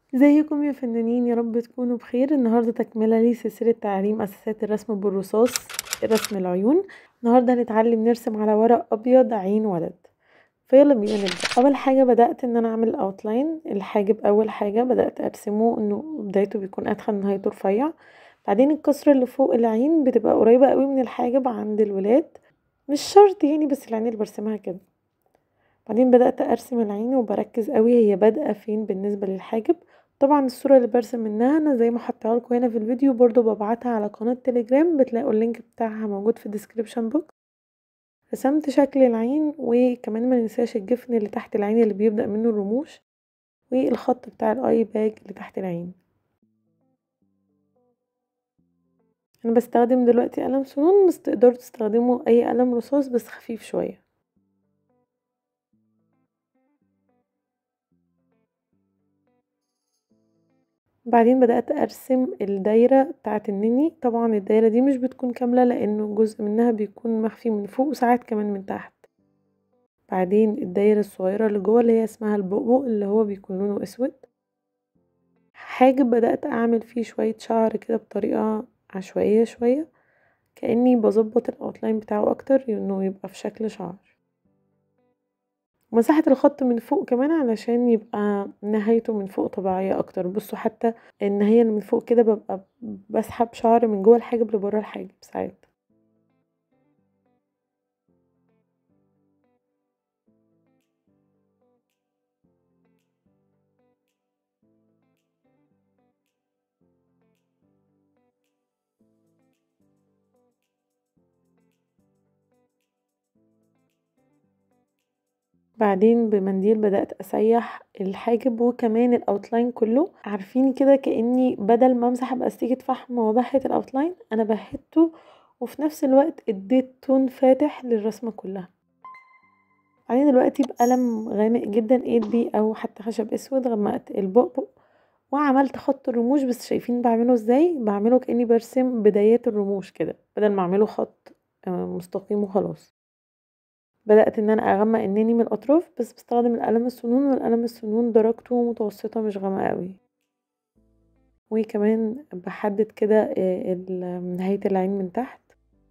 ازيكم يا فنانين يا رب تكونوا بخير النهارده تكمله لسلسله تعليم اساسات الرسم بالرصاص رسم العيون النهارده هنتعلم نرسم على ورق ابيض عين ولد فيلا بينا نبدا اول حاجه بدات ان انا اعمل الاوتلاين الحاجب اول حاجه بدات ارسمه انه بدايته بيكون اتخن نهايته رفيع بعدين الكسره اللي فوق العين بتبقى قريبه قوي من الحاجب عند الولاد مش شرط يعني بس العين اللي برسمها كده بعدين بدأت أرسم العين وبركز قوي هي بادئة فين بالنسبة للحاجب طبعا الصورة اللي برسم منها أنا زي ما حطيها لكم هنا في الفيديو برضو ببعتها على قناة تليجرام بتلاقوا اللينك بتاعها موجود في الديسكريبشن بوكس رسمت شكل العين وكمان ما ننساش الجفن اللي تحت العين اللي بيبدأ منه الرموش والخط بتاع الاي باج اللي تحت العين انا بستخدم دلوقتي قلم سنون بس تقدروا تستخدموا اي قلم رصاص بس خفيف شويه بعدين بدأت أرسم الدايرة بتاعة النني طبعا الدايرة دي مش بتكون كاملة لأنه جزء منها بيكون مخفي من فوق وساعات كمان من تحت بعدين الدايرة الصغيرة اللي جوه اللي هي اسمها البؤبؤ اللي هو بيكون لونه أسود حاجب بدأت أعمل فيه شوية شعر كده بطريقة عشوائية شوية كأني بظبط الأوتلاين بتاعه أكتر إنه يبقى في شكل شعر مسحت الخط من فوق كمان علشان يبقى نهايته من فوق طبيعية اكتر بصوا حتى النهاية اللي من فوق كده ببقى بسحب شعر من جوه الحاجب لبره الحاجب ساعات بعدين بمنديل بدأت أسيح الحاجب وكمان الأوتلاين كله عارفين كده كأني بدل ما امسح بأستيكة فحم وبهت الأوتلاين أنا بهته وفي نفس الوقت اديت تون فاتح للرسمة كلها بعدين دلوقتي بقلم غامق جدا ايد بيه او حتى خشب اسود غمقت البؤبؤ وعملت خط الرموش بس شايفين بعمله ازاي بعمله كأني برسم بدايات الرموش كده بدل ما اعمله خط مستقيم وخلاص بدأت ان انا اغمق النني من الاطراف بس بستخدم القلم السنون والقلم السنون درجته متوسطة مش غامقة قوي وكمان بحدد كده نهاية العين من تحت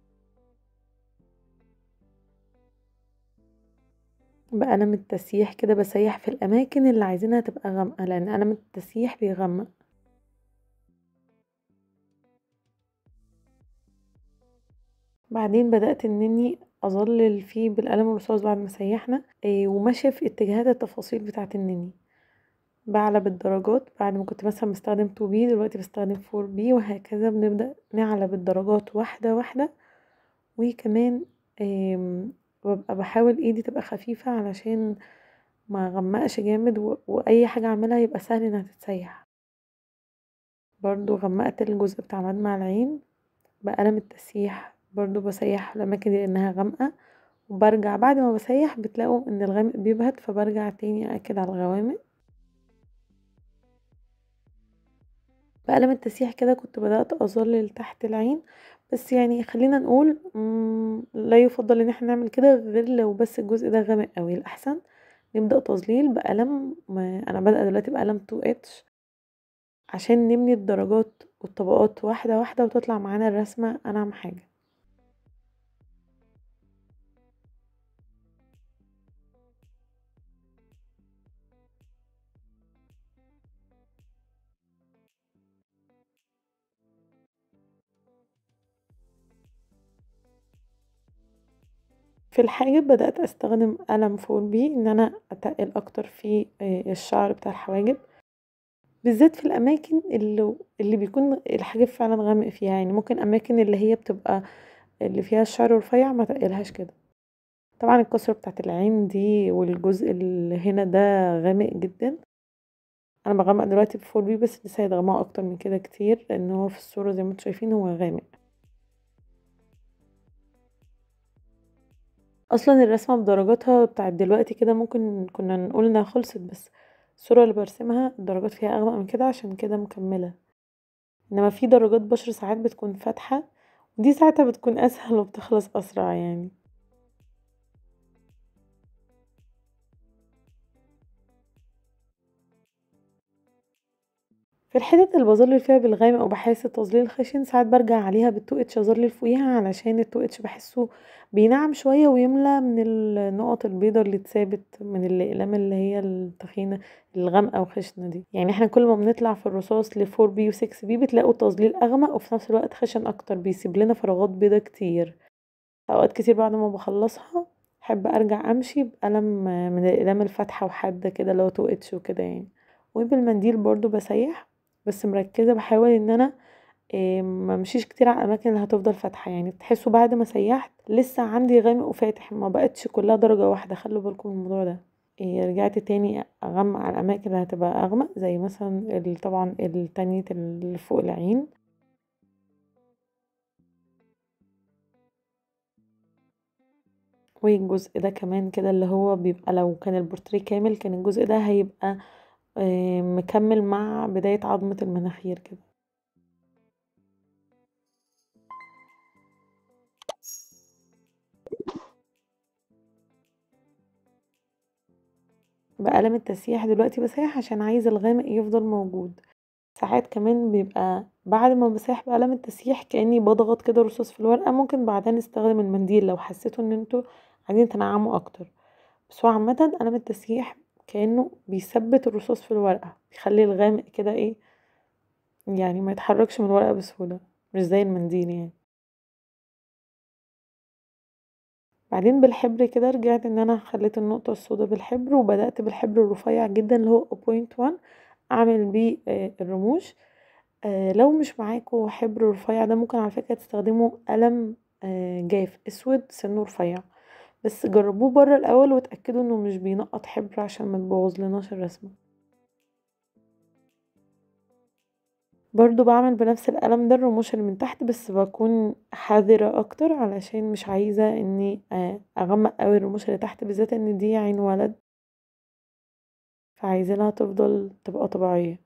بقلم التسييح كده بسيح في الاماكن اللي عايزينها تبقى غامقة لان قلم التسييح بيغمق بعدين بدأت انني اظلل فيه بالقلم الرصاص بعد ما سيحنا وماشيه في اتجاهات التفاصيل بتاعه النني بعلى بالدرجات بعد ما كنت مثلا بستخدم 2 بي دلوقتي بستخدم 4 بي وهكذا بنبدأ نعلى بالدرجات واحدة واحدة وكمان ببقى بحاول ايدي تبقى خفيفة علشان ما غمقش جامد واي حاجة اعملها يبقى سهل انها تتسيح برضو غمقت الجزء بتاع مدمع العين بقلم التسييح برضو بسيح الأماكن دي لأنها غامقة وبرجع بعد ما بسيح بتلاقوا ان الغامق بيبهت فبرجع تاني أأكد على الغوامق بقلم التسييح كده كنت بدأت أظلل تحت العين بس يعني خلينا نقول لا يفضل ان احنا نعمل كده غير لو بس الجزء ده غامق قوي الأحسن نبدأ تظليل بقلم أنا بادئة دلوقتي بقلم 2 اتش عشان نبني الدرجات والطبقات واحدة واحدة وتطلع معانا الرسمة أنعم حاجة في الحاجب بدأت استخدم قلم فور بي ان انا اتقل اكتر في الشعر بتاع الحواجب بالذات في الاماكن اللي, اللي بيكون الحاجب فعلا غامق فيها يعني ممكن اماكن اللي هي بتبقى اللي فيها الشعر رفيع ما تقلهاش كده طبعا الكسرة بتاعت العين دي والجزء اللي هنا ده غامق جدا انا بغمق دلوقتي بفور بي بس لسه هيتغمقوا اكتر من كده كتير لان هو في الصورة زي ما انتوا شايفين هو غامق اصلا الرسمة بدرجاتها بتاعت دلوقتي كده ممكن كنا نقول انها خلصت بس الصورة اللي برسمها الدرجات فيها اغمق من كده عشان كده مكملة انما في درجات بشر ساعات بتكون فاتحة ودي ساعتها بتكون اسهل وبتخلص اسرع يعني في الحتت اللي بظلل فيها بالغامق وبحس التظليل خشن ساعات برجع عليها بالتو اتش اظلل فوقيها علشان التو اتش بحسه بينعم شويه ويملى من النقط البيضة اللي اتثابت من الاقلام اللي هي التخينه الغامقه وخشنه دي يعني احنا كل ما بنطلع في الرصاص ل 4 بي و 6 بي بتلاقوا التظليل اغمق وفي نفس الوقت خشن اكتر بيسيب لنا فراغات بيضة كتير اوقات كتير بعد ما بخلصها احب ارجع امشي بقلم من الاقلام الفاتحه وحاده كده اللي هو تو اتش وكده يعني وبالمنديل برضو بسيح بس مركزه بحاول ان انا ممشيش كتير على الاماكن اللي هتفضل فاتحه يعني تحسوا بعد ما سيحت لسه عندي غامق وفاتح ما بقتش كلها درجه واحده خلوا بالكم من الموضوع ده رجعت تاني اغمق على الاماكن اللي هتبقى اغمق زي مثلا طبعا التانية اللي فوق العين والجزء ده كمان كده اللي هو بيبقى لو كان البورتريه كامل كان الجزء ده هيبقى مكمل مع بداية عظمة المناخير كده بقلم التسييح دلوقتي بسيح عشان عايزة الغامق يفضل موجود ساعات كمان بيبقى بعد ما بسيح بقلم التسييح كأني بضغط كده رصاص في الورقة ممكن بعدها نستخدم المنديل لو حسيتوا ان انتوا عايزين تنعموا اكتر بس هو عامة قلم التسييح كأنه بيثبت الرصاص في الورقة بيخلي الغامق كده ايه يعني ما يتحركش من الورقة بسهولة مش زي المنديل يعني بعدين بالحبر كده رجعت ان انا خليت النقطة السودا بالحبر وبدأت بالحبر الرفيع جدا اللي هو بوينت وان اعمل بيه الرموش لو مش معاكوا حبر رفيع ده ممكن على فكرة تستخدموا قلم جاف اسود سنه رفيع بس جربوه بره الاول واتاكدوا انه مش بينقط حبر عشان ما تبوظلناش الرسمه برضو بعمل بنفس القلم ده الرموش اللي من تحت بس بكون حذرة اكتر علشان مش عايزة اني اغمق اوي الرموش اللي تحت بالذات ان دي عين ولد فعايزينها تفضل تبقى طبيعية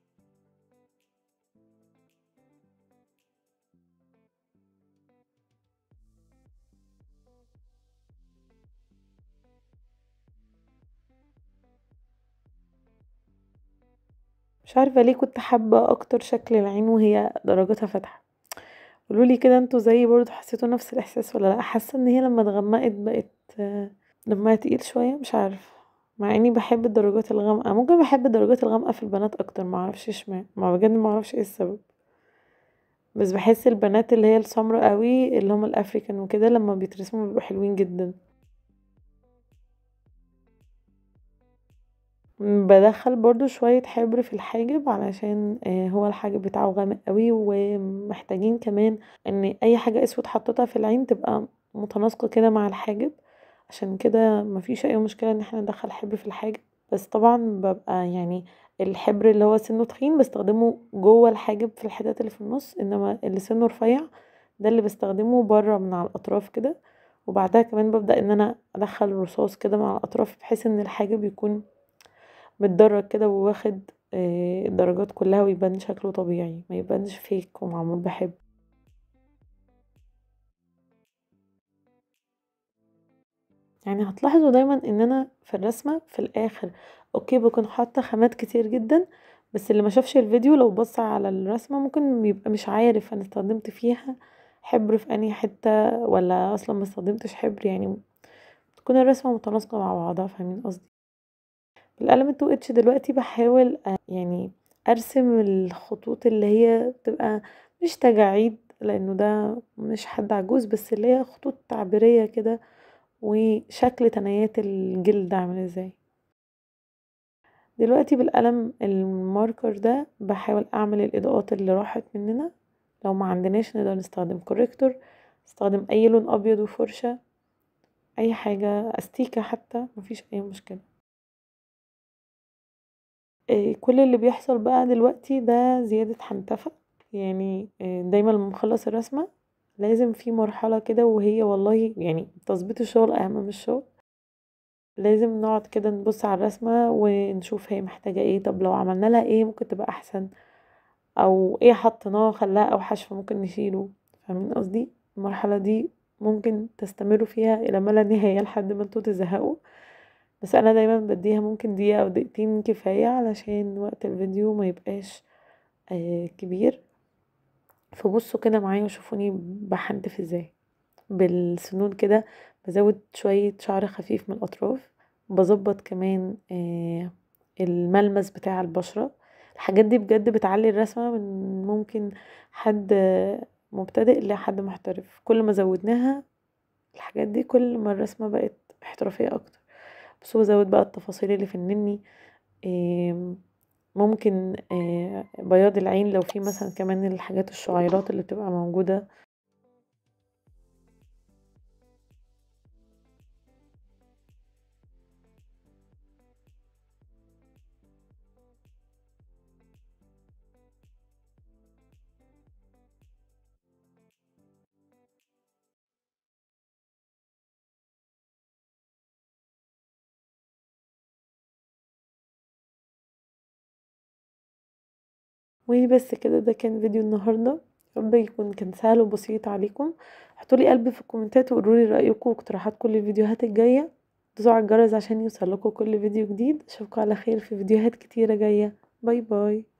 مش عارفة ليه كنت حابة اكتر شكل العين وهي درجاتها فاتحة قولولي كده انتوا زيي برضو حسيتوا نفس الاحساس ولا لا حاسة ان هي لما اتغمقت بقت دمها تقيل شوية مش عارفة مع اني بحب الدرجات الغامقة ممكن بحب الدرجات الغامقة في البنات اكتر معرفش اشمعنى ما بجد معرفش ايه السبب بس بحس البنات اللي هي السمرا قوي اللي هما الافريكان وكده لما بيترسموا بيبقوا حلوين جدا بدخل برضو شوية حبر في الحاجب علشان هو الحاجب بتاعه غامق قوي ومحتاجين كمان ان اي حاجة اسود حطيتها في العين تبقى متناسقة كده مع الحاجب عشان كده مفيش اي مشكلة ان احنا ندخل حبر في الحاجب بس طبعا ببقى يعني الحبر اللي هو سنه تخين بستخدمه جوه الحاجب في الحتت اللي في النص انما اللي سنه رفيع ده اللي بستخدمه بره من على الاطراف كده وبعدها كمان ببدأ ان انا ادخل رصاص كده مع الاطراف بحيث ان الحاجب يكون متدرج كده وواخد الدرجات كلها ويبان شكله طبيعي ما يبانش فيك ومعمول بحبر يعني هتلاحظوا دايما ان انا في الرسمة في الاخر اوكي بكون حاطة خامات كتير جدا بس اللي مشافش الفيديو لو بص على الرسمة ممكن يبقى مش عارف انا استخدمت فيها حبر في انهي حتة ولا اصلا ما استخدمتش حبر يعني تكون الرسمة متناسقة مع بعضها فاهمين قصدي بالقلم التو اتش دلوقتي بحاول يعني ارسم الخطوط اللي هي بتبقى مش تجاعيد لانه ده مش حد عجوز بس اللي هي خطوط تعبيرية كده وشكل تنايات الجلد عامل ازاي دلوقتي بالقلم الماركر ده بحاول اعمل الاضاءات اللي راحت مننا لو ما عندناش نقدر نستخدم كوريكتور نستخدم اي لون ابيض وفرشة اي حاجة استيكة حتى مفيش اي مشكلة كل اللي بيحصل بقى دلوقتي ده زيادة حنتفة يعني دايما لما بخلص الرسمة لازم في مرحلة كده وهي والله يعني تظبيط الشغل اهم من الشغل لازم نقعد كده نبص على الرسمة ونشوف هي محتاجة ايه طب لو عملنا لها ايه ممكن تبقى احسن او ايه حطيناه خلاها اوحش فممكن نشيله فاهمين قصدي المرحلة دي ممكن تستمروا فيها الى ما لا نهاية لحد ما انتوا تزهقوا بس انا دايما بديها ممكن دقيقة او دقيقتين كفاية علشان وقت الفيديو ما يبقاش آه كبير فبصوا كده معايا وشوفوني بحنتف ازاي بالسنون كده بزود شوية شعر خفيف من الأطراف بظبط كمان آه الملمس بتاع البشرة الحاجات دي بجد بتعلي الرسمة من ممكن حد مبتدئ لحد محترف كل ما زودناها الحاجات دي كل ما الرسمة بقت احترافية اكتر بس بزود بقى التفاصيل اللي في النني ممكن بياض العين لو في مثلا كمان الحاجات الشعيرات اللي بتبقى موجودة وبس كده ده كان فيديو النهارده رب يكون كان سهل وبسيط عليكم حطولي قلب في الكومنتات وقولولي رايكم واقتراحات كل الفيديوهات الجايه دوسوا على الجرس عشان يوصلكوا كل فيديو جديد اشوفكم على خير في فيديوهات كتيره جايه باي باي